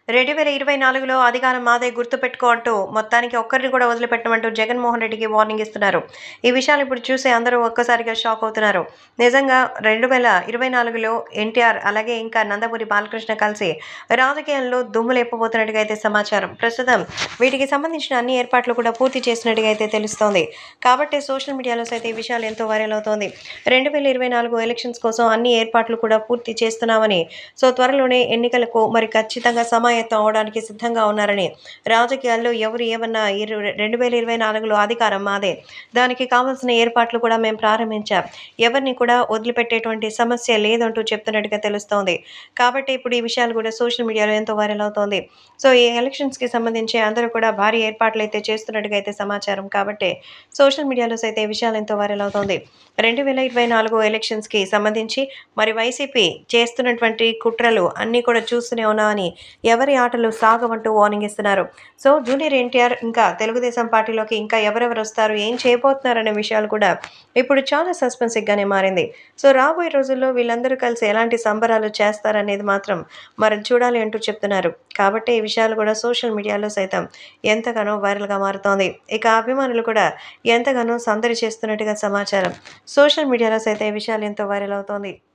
రెండు వేల ఇరవై నాలుగులో అధికారం మాదే గుర్తుపెట్టుకో అంటూ మొత్తానికి ఒక్కరిని కూడా వదిలిపెట్టమంటూ జగన్మోహన్ రెడ్డికి వార్నింగ్ ఇస్తున్నారు ఈ విషయాలు ఇప్పుడు చూసి అందరూ ఒక్కసారిగా షాక్ అవుతున్నారు నిజంగా రెండు వేల ఇరవై నాలుగులో ఎన్టీఆర్ అలాగే ఇంకా నందమూరి బాలకృష్ణ కలిసి రాజకీయాల్లో దుమ్ము లేపబోతున్నట్టుగా అయితే సమాచారం ప్రస్తుతం వీటికి సంబంధించిన అన్ని ఏర్పాట్లు కూడా పూర్తి చేసినట్టుగా అయితే తెలుస్తోంది కాబట్టి సోషల్ మీడియాలో సైతం ఈ విషయాలు ఎంతో వైరల్ అవుతోంది రెండు వేల ఇరవై నాలుగు ఎలక్షన్స్ కోసం అన్ని ఏర్పాట్లు కూడా పూర్తి చేస్తున్నామని సో త్వరలోనే ఎన్నికలకు మరి ఖచ్చితంగా సమాయత్తం అవడానికి సిద్ధంగా ఉన్నారని రాజకీయాల్లో ఎవరు ఏమన్నా ఇరు రెండు వేల ఇరవై నాలుగులో అధికారం మాదే దానికి కావాల్సిన ఏర్పాట్లు కూడా మేము ప్రారంభించాం ఎవరిని కూడా వదిలిపెట్టేటువంటి సమస్య లేదంటూ చెప్తున్నట్టుగా తెలుస్తోంది కాబట్టి ఇప్పుడు ఈ విషయాలు కూడా సోషల్ మీడియాలో ఎంతో వైరల్ అవుతోంది సో ఈ ఎలక్షన్స్కి సంబంధించి అందరూ కూడా భారీ ఏర్పాట్లు అయితే చేస్తున్నట్టుగా అయితే సమాచారం కాబట్టి సోషల్ మీడియాలో సైతం ఈ విషయాలు ఎంతో వైరల్ అవుతోంది రెండు వేల ఇరవై నాలుగు ఎలక్షన్స్కి సంబంధించి మరి వైసీపీ చేస్తున్నటువంటి కుట్రలు అన్నీ కూడా చూస్తూనే ఉన్నామని ఎవరి ఆటలు సాగవంటూ వార్నింగ్ ఇస్తున్నారు సో జూనియర్ ఎన్టీఆర్ ఇంకా తెలుగుదేశం పార్టీలోకి ఇంకా ఎవరెవరు వస్తారు ఏం చేయబోతున్నారు అనే విషయాలు కూడా ఇప్పుడు చాలా సస్పెన్సివ్గానే మారింది సో రాబోయే రోజుల్లో వీళ్ళందరూ కలిసి ఎలాంటి సంబరాలు చేస్తారనేది మాత్రం మరి చూడాలి అంటూ చెప్తున్నారు కాబట్టి ఈ విషయాలు కూడా సోషల్ మీడియాలో సైతం ఎంతగానో వైరల్గా మారుతోంది ఇక అభిమానులు కూడా ఎంతగానో సందడి చేస్తున్నట్టుగా సమాచారం సోషల్ మీడియాలో సైతం ఈ విషయాలు ఎంతో వైరల్ అవుతోంది